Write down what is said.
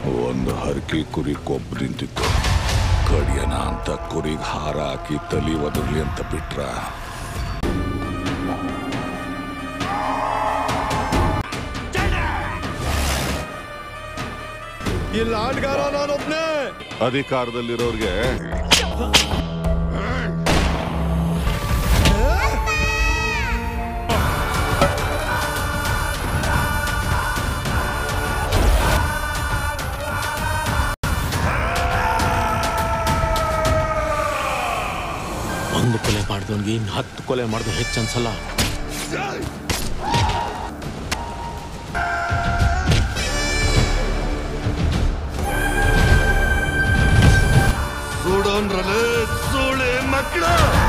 ಒಂದು ಹರಕೆ ಕುರಿ ಕೊಬ್ಬು ನಿಂತಿತ್ತು ಕಡಿಯನ ಅಂತ ಕುರಿಗೆ ಹಾರ ಹಾಕಿ ತಲಿ ಒದರ್ಲಿ ಅಂತ ಬಿಟ್ರ ಇಲ್ಲಿ ಆಟಗಾರ ನಾನೊಬ್ನೇ ಅಧಿಕಾರದಲ್ಲಿರೋರ್ಗೆ ಒಂದು ಕೊಲೆ ಮಾಡಿದವನಿಗೆ ಇನ್ನು ಹತ್ತು ಕೊಲೆ ಮಾಡಿದ್ರು ಹೆಚ್ಚು ಅನ್ಸಲ್ಲ ಸುಡೋನ್ರಲೇ ಸೂಳೆ ಮಕ್ಕಳ